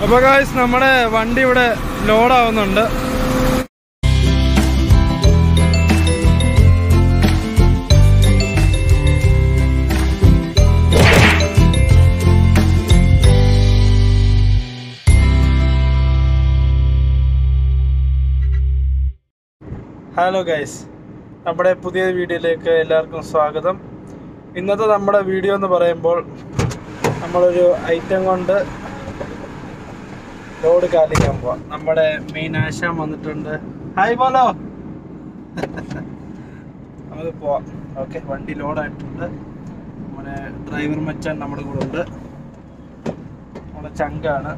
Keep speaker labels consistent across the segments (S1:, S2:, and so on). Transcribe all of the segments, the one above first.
S1: അപ്പൊ ഗായ്സ് നമ്മുടെ വണ്ടി ഇവിടെ ലോഡാവുന്നുണ്ട് ഹലോ ഗൈസ് നമ്മുടെ പുതിയ വീഡിയോയിലേക്ക് എല്ലാവർക്കും സ്വാഗതം ഇന്നത്തെ നമ്മുടെ വീഡിയോ എന്ന് പറയുമ്പോൾ നമ്മളൊരു ഐറ്റം കൊണ്ട് ലോഡ് കാലിക്കാൻ പോവാം നമ്മുടെ മെയിൻ ആശാൻ വന്നിട്ടുണ്ട് ഹായ് ബോലോ നമുക്ക് പോവാം ഓക്കെ വണ്ടി ലോഡായിട്ടുണ്ട് നമ്മുടെ ഡ്രൈവർ മച്ചാൻ നമ്മുടെ കൂടെ ഉണ്ട് നമ്മുടെ ചങ്കാണ്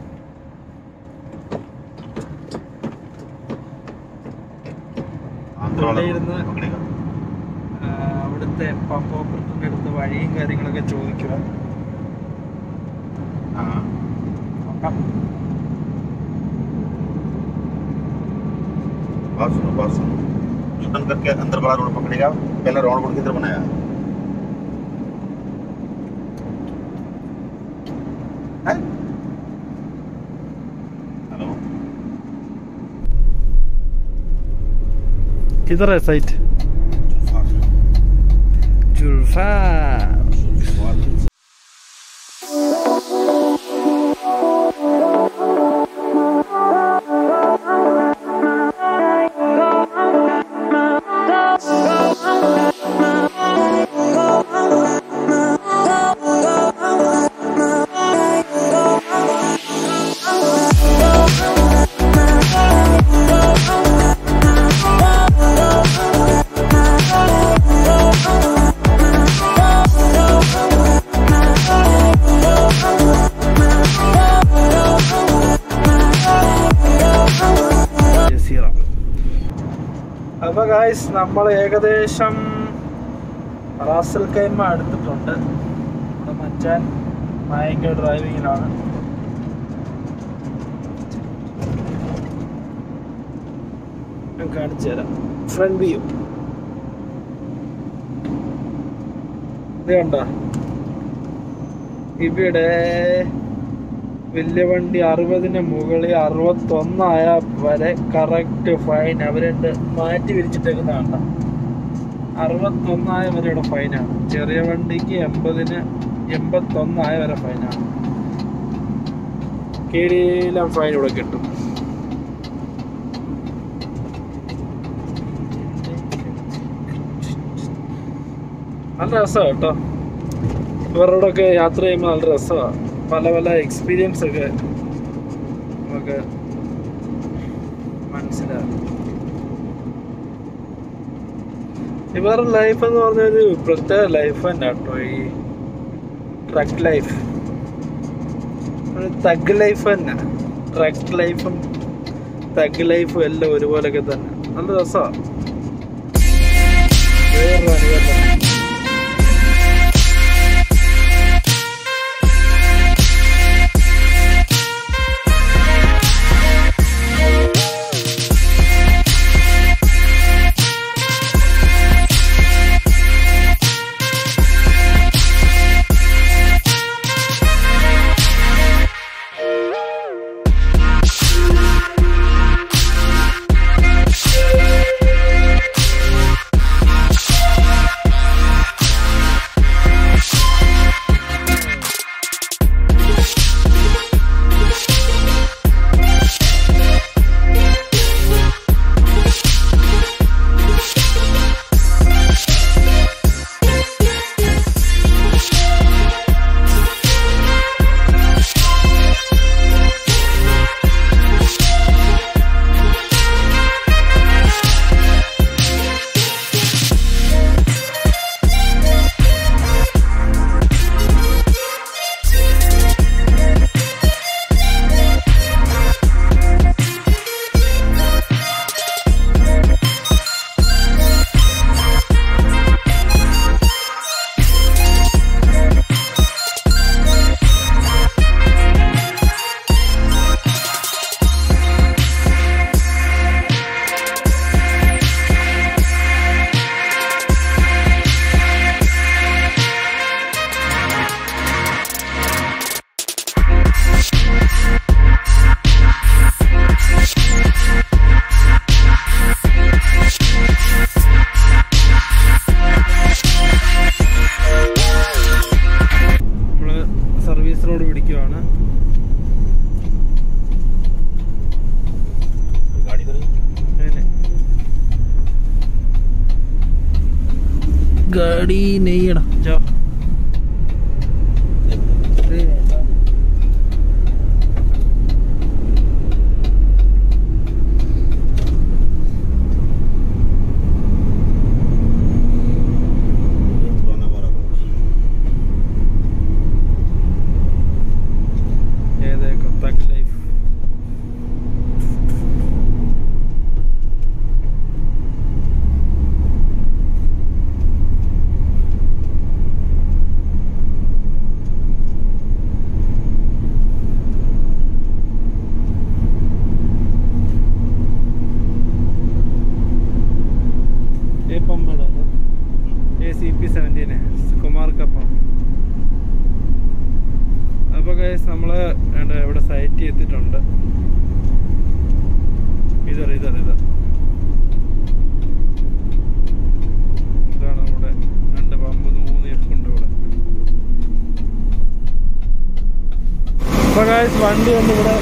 S1: ഇരുന്ന് ആ, അവിടുത്തെ പമ്പ് ഓപ്പറേറ്ററിന്റെ അടുത്ത് വഴിയും കാര്യങ്ങളൊക്കെ ചോദിക്കുക നോക്കാം
S2: बात सुनो बात सुनो यूटर्न करके अंदर वाला रोड पकड़ेगा पहला राउंड रोड किधर बनाया है हेलो
S1: किधर है साइट जुल्फा ജസീറ അപ്പൊ ഗായ്സ് നമ്മൾ ഏകദേശം റാസൽ കൈമ അടുത്തിട്ടുണ്ട് നമ്മുടെ മച്ചാൻ ഭയങ്കര ഡ്രൈവിങ്ങിലാണ് ഞാൻ കാണിച്ചു തരാം ഫ്രണ്ട് വ്യൂ ഇത് കണ്ട ഇവിടെ വലിയ വണ്ടി അറുപതിന് മുകളിൽ അറുപത്തൊന്നായ വരെ കറക്റ്റ് ഫൈൻ അവരുണ്ട് മാറ്റി വിരിച്ചിട്ടേക്കുന്ന കണ്ട അറുപത്തൊന്നായ വരെയുടെ ഫൈനാണ് ചെറിയ വണ്ടിക്ക് എൺപതിന് എൺപത്തൊന്നായ വരെ ഫൈനാണ് കീഴിലും ഫൈൻ ഇവിടെ കിട്ടും നല്ല രസമാണ് കേട്ടോ ഇവരോടൊക്കെ യാത്ര ചെയ്യുമ്പോൾ നല്ല രസമാണ് പല പല എക്സ്പീരിയൻസ് ഒക്കെ നമുക്ക് മനസ്സിലാവും ഇവരുടെ ലൈഫ് എന്ന് പറഞ്ഞൊരു പ്രത്യേക ലൈഫ് തന്നെ കേട്ടോ ഈ ട്രക്ക് ലൈഫ് ഒരു തഗ് ലൈഫ് തന്നെ ട്രക്ക് ലൈഫും തഗ് ലൈഫും എല്ലാം ഒരുപോലൊക്കെ തന്നെ നല്ല രസമാണ് വേറൊരു അനുഭവം തന്നെ गाड़ी नहीं है ना जाओ ये देखो तक लाइफ ये पंप है ये सी पी സെവൻറ്റീൻ കുമാർ കപ്പം അപ്പോൾ ഗൈസ് നമ്മൾ ഇവിടെ സൈറ്റിൽ എത്തിയിട്ടുണ്ട് ഇതർ ഇതർ ഇതർ ഇതാണ് നമ്മുടെ രണ്ട് പമ്പ് മൂന്ന് ഇരിപ്പുണ്ട് ഇവിടെ അപ്പോൾ ഗൈസ് വണ്ടി കൊണ്ട് ഇവിടെ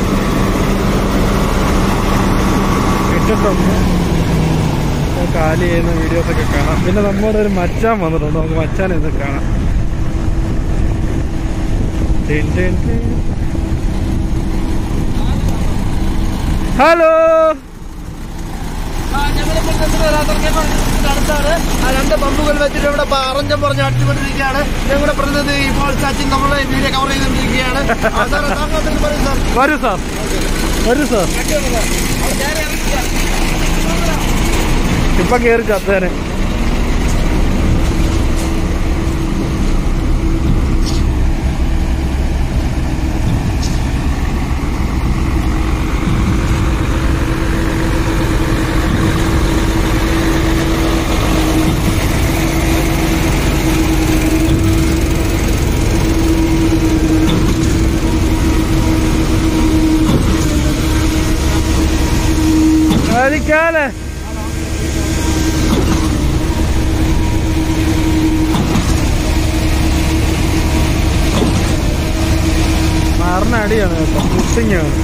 S1: ഇട്ടിട്ടുണ്ട് അപ്പോൾ കാലി ചെയ്യുന്ന വീഡിയോസ് ഒക്കെ കാണാം പിന്നെ നമ്മുടെ ഒരു മച്ചാൻ വന്നിട്ടുണ്ട് നമുക്ക് മച്ചാനെ ഇത് കാണാം ടിൻ ടിൻ ടിൻ. ഹലോ
S3: അടുത്താണ് ആ രണ്ട് പമ്പുകൾ വെച്ചിട്ട് ഇവിടെ അറഞ്ചം പറഞ്ഞ് അടിച്ചുകൊണ്ടിരിക്കുകയാണ് ഞങ്ങളുടെ പ്രതിനിധി ഇപ്പോൾ സച്ചിൻ നമ്മളെ വീഡിയോ കവർ ചെയ്തുകൊണ്ടിരിക്കുകയാണ് ആ, സാറേ, താങ്കൾ എന്തെങ്കിലും പറയൂ സാർ
S1: വരൂ സാർ വരൂ സാർ ഇപ്പൊ കേറി ചത്തേനെ അടിക്കാലേ മാറിന അടിയാണ് കേട്ടോ മിസ്സിങ് ആണ്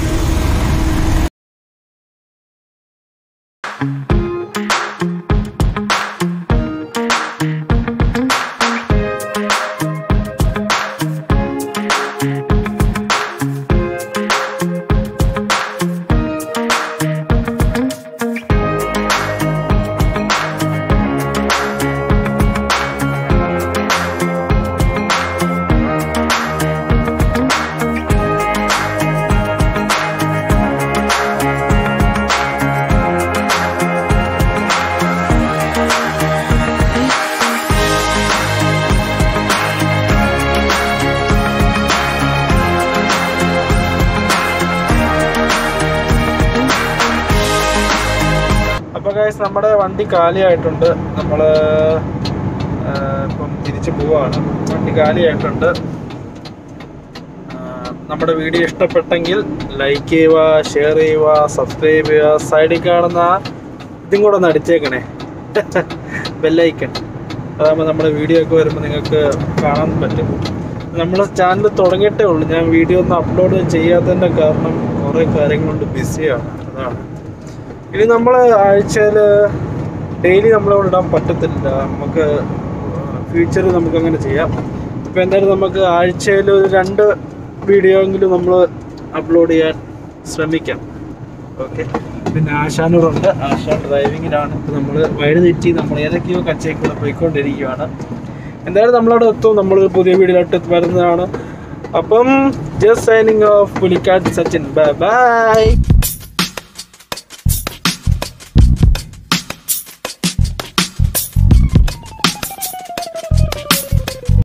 S1: അപ്പൊ ഗൈസ് നമ്മുടെ വണ്ടി കാലിയായിട്ടുണ്ട് നമ്മള് ആ, ഇപ്പം തിരിച്ചു പോവാണ് വണ്ടി കാലിയായിട്ടുണ്ട് ആ, നമ്മുടെ വീഡിയോ ഇഷ്ടപ്പെട്ടെങ്കിൽ ലൈക്ക് ചെയ്യുക ഷെയർ ചെയ്യുക സബ്സ്ക്രൈബ് ചെയ്യുക സൈഡിൽ കാണുന്ന ആ ഇതും കൂടെ ഒന്ന് അടിച്ചേക്കണേ ബെല്ലൈക്കൺ അതാകുമ്പോൾ നമ്മുടെ വീഡിയോ ഒക്കെ വരുമ്പോൾ നിങ്ങൾക്ക് കാണാൻ പറ്റും നമ്മുടെ ചാനൽ തുടങ്ങിയിട്ടേ ഉള്ളൂ ഞാൻ വീഡിയോ ഒന്നും അപ്ലോഡ് ചെയ്യാത്തതിൻ്റെ കാരണം കുറേ കാര്യങ്ങൾ കൊണ്ട് ബിസിയാണ് അതാണ് ഇനി നമ്മൾ ആഴ്ചയിൽ ഡെയിലി നമ്മളിവിടെ ഇടാൻ പറ്റത്തില്ല നമുക്ക് ഫ്യൂച്ചറിൽ നമുക്ക് അങ്ങനെ ചെയ്യാം ഇപ്പം എന്തായാലും നമുക്ക് ആഴ്ചയിൽ ഒരു രണ്ട് വീഡിയോ എങ്കിലും നമ്മൾ അപ്ലോഡ് ചെയ്യാൻ ശ്രമിക്കാം ഓക്കെ പിന്നെ ആശാനൂറുണ്ട് ആശാൻ ഡ്രൈവിങ്ങിലാണ് ഇപ്പം നമ്മൾ വഴി തെറ്റി നമ്മൾ ഏതൊക്കെയോ കച്ചേക്കൂടെ പോയിക്കൊണ്ടിരിക്കുകയാണ് എന്തായാലും നമ്മളവിടെ എത്തും നമ്മൾ പുതിയ വീഡിയോയിലോട്ട് വരുന്നതാണ് അപ്പം just signing off Pulikkatt Sachin bye by